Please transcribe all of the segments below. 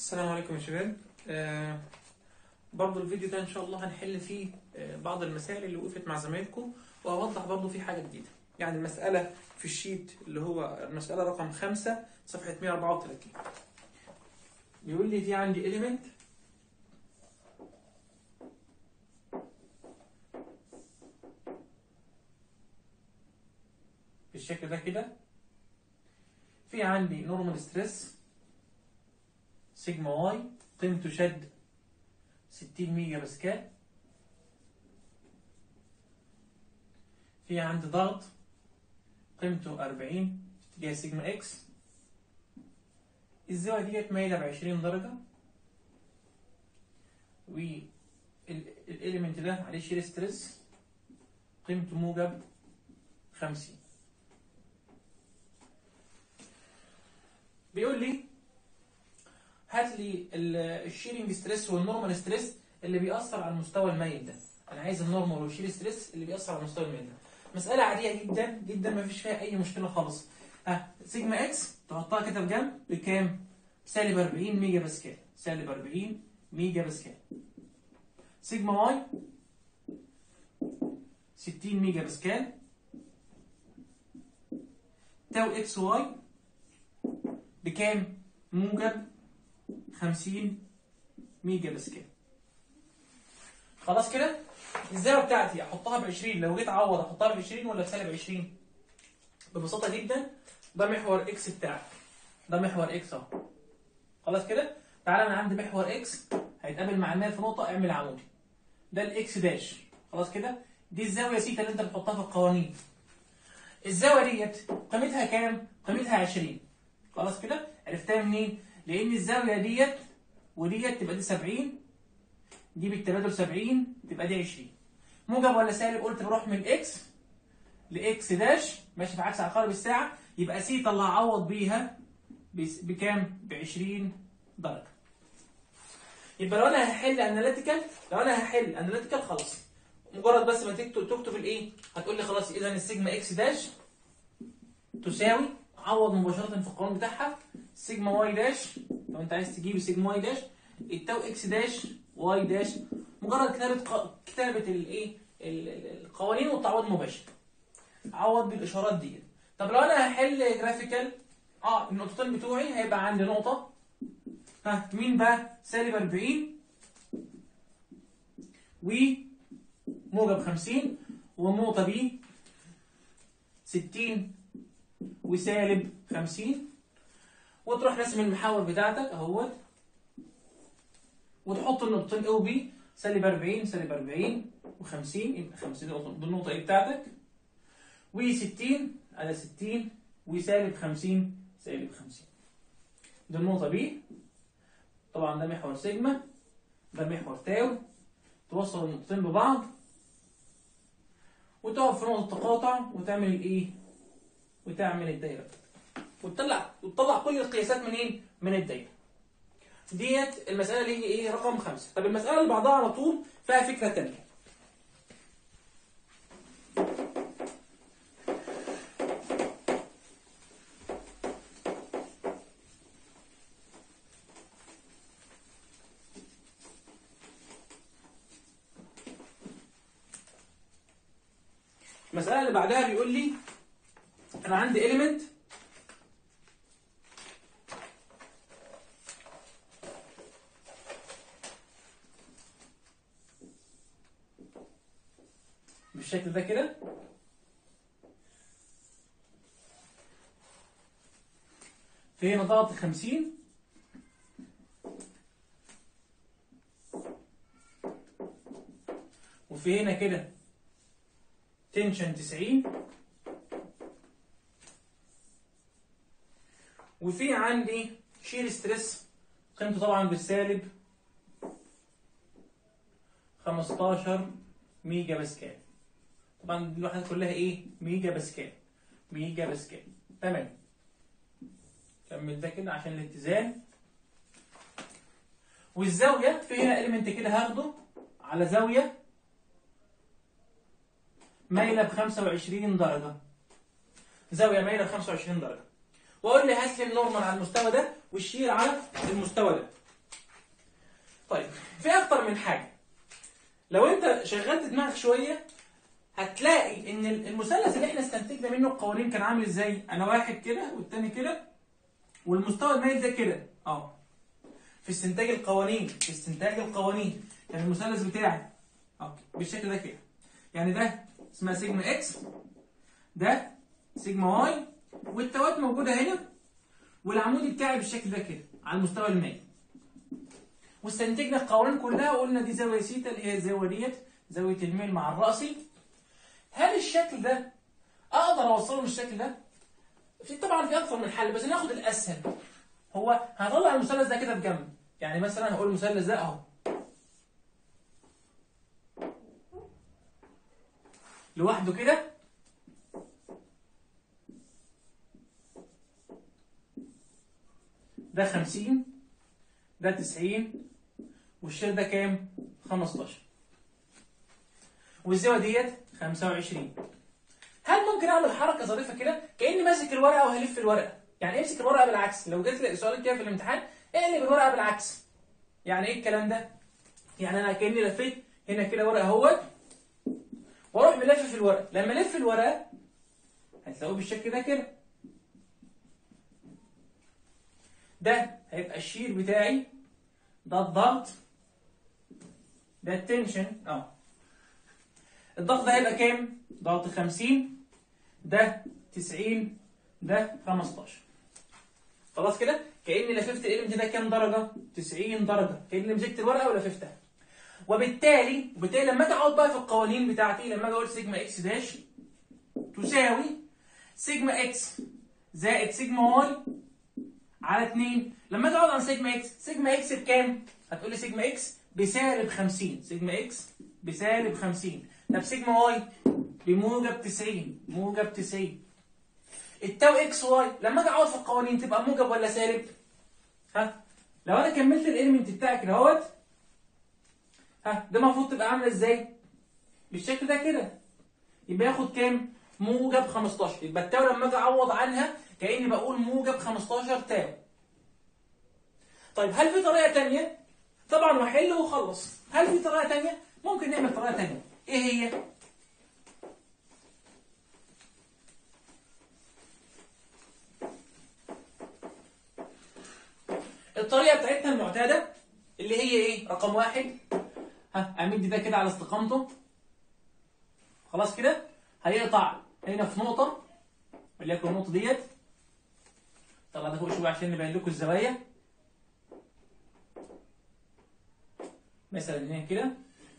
السلام عليكم يا شباب آه برضو الفيديو ده ان شاء الله هنحل فيه آه بعض المسائل اللي وقفت مع زمايلكم وهوضح برضو فيه حاجة جديدة يعني المسألة في الشيت اللي هو المسألة رقم خمسة صفحة 134 بيقول لي في عندي element بالشكل ده كده في عندي نورمال ستريس سيجما واي قيمته شد 60 ميجا باسكال في عندي ضغط قيمته 40 في اتجاه سيجما اكس الزاوية ديت مايلة ب 20 درجة والإليمنت ده عليه شير ستريس قيمته موجب 50 بيقول لي هات لي الشيرنج ستريس والنورمال ستريس اللي بيأثر على المستوى الميت ده انا عايز النورمال والشير ستريس اللي بيأثر على المستوى الميت ده مسألة عادية جدا جدا ما فيش فيها أي مشكلة خالص ها سيجما اكس تحطها كده في جنب بكام؟ سالب 40 ميجا باسكال سالب 40 ميجا باسكال سيجما واي 60 ميجا باسكال تاو اكس واي بكام؟ موجب 50 ميجا باسكال خلاص كده الزاويه بتاعتي احطها ب 20 لو جيت اعوض احطها ب 20 ولا بسالب 20 ببساطه جدا ده محور اكس بتاعك ده محور اكس اهو خلاص كده تعالى انا عندي محور اكس هيتقابل مع النهايه في نقطه اعمل عمودي ده الاكس داش خلاص كده دي الزاويه سيتا اللي انت بتحطها في القوانين الزاويه ديت قيمتها كام قيمتها 20 خلاص كده عرفتها منين لان الزاويه ديت وديت تبقى دي 70 دي بالتبادل 70 تبقى دي 20 موجب ولا سالب قلت بروح من اكس لاكس داش ماشي في عكس عقارب الساعه يبقى سيتا اللي هعوض بيها بكام ب 20 درجه يبقى لو انا هحل اناليتيكال لو انا هحل اناليتيكال خلاص مجرد بس ما تكتب تكتب الايه هتقول لي خلاص اذا السيجما اكس داش تساوي عوض مباشره في القانون بتاعها سيجما واي داش لو انت عايز تجيب سيجما واي داش التاو اكس داش واي داش مجرد كتابه ق... كتابه الايه القوانين والتعويض مباشر عوض بالاشارات دي طب لو انا هحل جرافيكال اه النقطتين بتوعي هيبقى عندي نقطه ها مين بقى سالب 40 و موجب 50 والنقطه دي 60 وسالب 50 وتروح رسم المحاور بتاعتك اهوت وتحط النقطتين او بي سالب 40 سالب 40 و50 يبقى 50 نقطه دي النقطه ايه بتاعتك و60 على 60 وسالب 50 سالب 50 دي النقطه بي طبعا ده محور سيجما ده محور تاو توصل النقطتين ببعض وتقف في نقطه تقاطع وتعمل الايه وتعمل الدايره وتطلع وتطلع كل القياسات منين من الدايره ديت المسألة اللي هي ايه رقم خمسة طب المسألة اللي بعدها على طول فيها فكرة تانية المسألة اللي بعدها بيقول لي أنا عندي element بالشكل ده كده في هنا ضغط 50 وفي هنا كده تنشن 90 وفي عندي شير ستريس قيمته طبعا بالسالب 15 ميجا باسكال طبعا دي الوحدات كلها ايه ميجا باسكال ميجا باسكال تمام كمل ده كده عشان الاتزان والزاويه في هنا اليمنت كده هاخده على زاويه مايله ب 25 درجه زاويه مايله ب 25 درجه واقول لي هات لي النورمال على المستوى ده والشير على المستوى ده طيب في اكتر من حاجه لو انت شغلت دماغك شويه هتلاقي ان المثلث اللي احنا استنتجنا منه القوانين كان عامل ازاي انا واحد كده والتاني كده والمستوى المائل ده كده اه في استنتاج القوانين في استنتاج القوانين يعني المثلث بتاعي اه بالشكل ده كده يعني ده اسمها سيجما اكس ده سيجما واي والتوات موجوده هنا والعمودي بتاعي بالشكل ده كده على المستوى المائي واستنتجنا القوانين كلها وقلنا دي زاويه سيتا اللي هي الزاويه ديت زاويه الميل مع الرأسي هل الشكل ده اقدر اوصله بالشكل ده؟ في طبعا في اكثر من حل بس ناخد الاسهل هو هطلع المثلث ده كده بجنب يعني مثلا هقول المثلث ده اهو لوحده كده ده 50 ده 90 والشير ده كام 15 والزاويه ديت 25 هل ممكن اعمل حركه ظريفه كده كاني ماسك الورقه وهلف الورقه يعني امسك الورقه بالعكس لو جيت لي سؤال كده في الامتحان اقلب الورقه بالعكس يعني ايه الكلام ده يعني انا كاني لفيت هنا كده ورقه اهوت واروح ملفف الورقه لما الف الورقه هتلاقوه بالشكل ده كده ده هيبقى الشير بتاعي ده الضغط ده التنشن اه الضغط ده هيبقى كام؟ ضغط 50 ده 90 ده 15 خلاص كده؟ كأني لففت الإلمنت ده كام درجة؟ 90 درجة كأني مسكت الورقة ولففتها وبالتالي وبالتالي لما اجي اقعد بقى في القوانين بتاعتي لما اجي اقول سيجما اكس داش تساوي سيجما اكس زائد سيجما واي على 2 لما اجي اقعد عن سيجما اكس سيجما اكس بكام؟ هتقول لي سيجما اكس بسالب 50 سيجما اكس بسالب 50 طب سيجما واي بموجب 90 موجب 90 التاو اكس واي لما اجي اقعد في القوانين تبقى موجب ولا سالب؟ ها؟ لو انا كملت الاليمنت بتاعك كده اهوت ها ده المفروض تبقى عامله ازاي؟ بالشكل ده كده يبقى ياخد كام؟ موجب 15 يبقى التاو لما اجي اعوض عنها كاني بقول موجب 15 تاو طيب هل في طريقه ثانيه؟ طبعا وحل وخلص هل في طريقه ثانيه؟ ممكن نعمل طريقه ثانيه ايه هي؟ الطريقه بتاعتنا المعتاده اللي هي ايه؟ رقم واحد ها امد ده كده على استقامته خلاص كده هيقطع هنا في نقطه وليكن النقطه ديت طلع ده فوق شويه عشان نبين لكم الزوايا مثلا هنا كده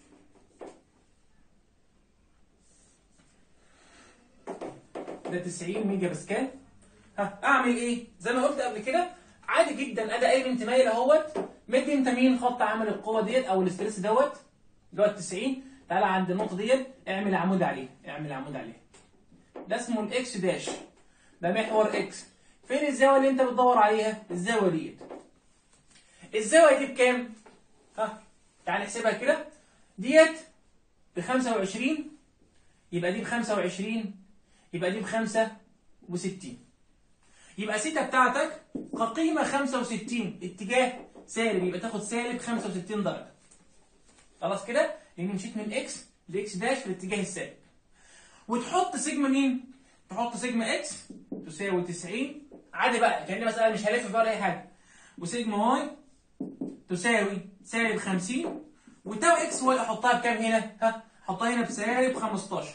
ده 90 ميجا باسكال ها اعمل ايه زي ما قلت قبل كده عادي جدا ادي ايلمنت مايل اهوت مدي انت مين خط عمل القوه ديت او الاستريس دوت اللي هو ال 90 تعالى عند النقطه ديت اعمل عمود عليه اعمل عمود عليه ده اسمه الاكس داش ده محور اكس فين الزاويه اللي انت بتدور عليها الزاويه ديت الزاويه دي بكام ها تعالى نحسبها كده ديت ب 25 يبقى دي ب 25 يبقى دي ب 65 يبقى سيتا بتاعتك كقيمه 65 اتجاه سالب يبقى تاخد سالب 65 درجه خلاص كده لان مشيت من اكس لاكس داش في الاتجاه السالب وتحط سيجما مين تحط سيجما اكس تساوي 90 عادي بقى كأن مسألة مش هلف فيها ولا اي حاجه وسيجما واي تساوي سالب 50 وتاو اكس واي احطها بكام هنا ها احطها هنا بسالب 15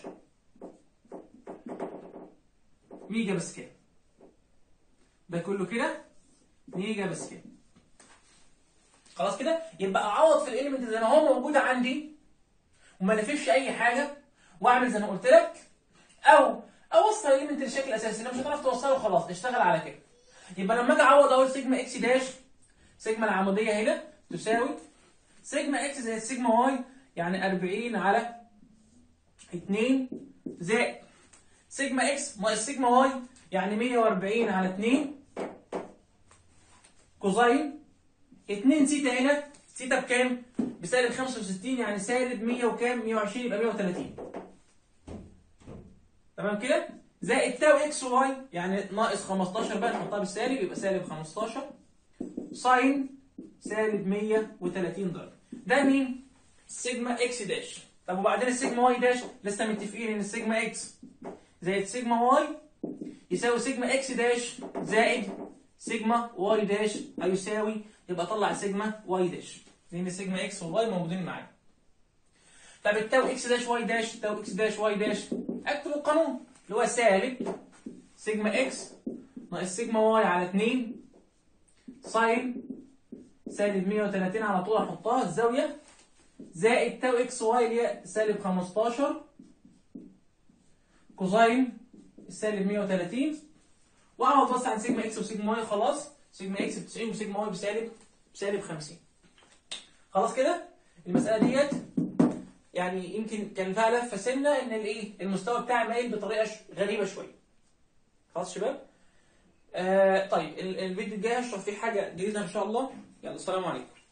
ميجا باسكال ده كله كده ميجا باسكال خلاص كده يبقى اعوض في الاليمنت زي ما هو موجود عندي وما لففش اي حاجه واعمل زي ما قلت لك او اوصل الاليمنت للشكل الاساسي لو مش هتعرف توصله خلاص اشتغل على كده يبقى لما اجي اعوض اقول سيجما اكس داش سيجما العموديه هنا تساوي سيجما اكس زائد سيجما واي يعني 40 على 2 زائد سيجما اكس ناقص سيجما واي يعني 140 على 2 كوزين 2 سيتا هنا سيتا بكام؟ بسالب 65 يعني سالب 100 وكام؟ 120 يبقى 130 تمام كده؟ زائد تاو اكس واي يعني ناقص 15 بقى نحطها بالسالب يبقى سالب 15 ساين سالب 130 درجه ده مين سيجما اكس داش طب وبعدين السيجما واي داش لسه متفقين ان السيجما اكس زائد سيجما واي يساوي سيجما اكس داش زائد سيجما واي داش هيساوي يبقى طلع سيجما واي داش لان سيجما اكس والواي موجودين معايا طب التاو اكس داش واي داش تاو اكس داش واي داش اكتب القانون اللي هو سالب سيجما اكس ناقص سيجما واي على 2 ساين سالب 130 على طول احطها الزاويه زائد تاو اكس واي اللي هي سالب 15 كوزاين سالب 130 واعوض بس عن سيجما اكس وسيجما واي خلاص سيجما اكس ب 90 وسيجما واي بسالب بسالب 50 خلاص كده المساله ديت يعني يمكن كان فيها لفه سنه ان الايه المستوى بتاعي مايل بطريقه ش- غريبه شويه خلاص شباب آه طيب ال- الفيديو الجاي هشرح فيه حاجه جديده ان شاء الله يلا السلام عليكم